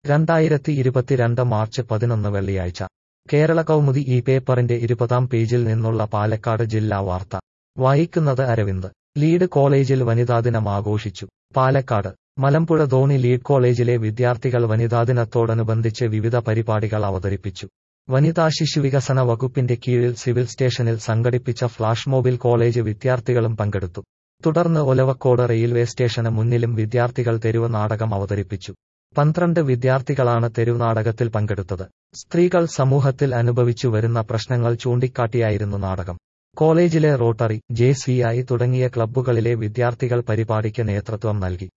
രണ്ടായിരത്തി ഇരുപത്തിരണ്ട് മാർച്ച് പതിനൊന്ന് വെള്ളിയാഴ്ച കേരള കൗമുദി ഈ പേപ്പറിന്റെ ഇരുപതാം പേജിൽ നിന്നുള്ള പാലക്കാട് ജില്ലാ വാർത്ത വായിക്കുന്നത് അരവിന്ദ് ലീഡ് കോളേജിൽ വനിതാദിനം ആഘോഷിച്ചു പാലക്കാട് മലമ്പുഴ ധോണി ലീഡ് കോളേജിലെ വിദ്യാർത്ഥികൾ വനിതാദിനത്തോടനുബന്ധിച്ച് വിവിധ പരിപാടികൾ അവതരിപ്പിച്ചു വനിതാ ശിശുവികസന വകുപ്പിന്റെ കീഴിൽ സിവിൽ സ്റ്റേഷനിൽ സംഘടിപ്പിച്ച ഫ്ലാഷ് മോബിൽ കോളേജ് വിദ്യാർത്ഥികളും പങ്കെടുത്തു തുടർന്ന് ഒലവക്കോട് റെയിൽവേ സ്റ്റേഷന് മുന്നിലും വിദ്യാർത്ഥികൾ തെരുവ് നാടകം അവതരിപ്പിച്ചു പന്ത്രണ്ട് വിദ്യാർത്ഥികളാണ് തെരുവ് നാടകത്തിൽ പങ്കെടുത്തത് സ്ത്രീകൾ സമൂഹത്തിൽ അനുഭവിച്ചു വരുന്ന പ്രശ്നങ്ങൾ ചൂണ്ടിക്കാട്ടിയായിരുന്നു നാടകം കോളേജിലെ റോട്ടറി ജെ തുടങ്ങിയ ക്ലബ്ബുകളിലെ വിദ്യാർത്ഥികൾ പരിപാടിക്ക് നേതൃത്വം നൽകി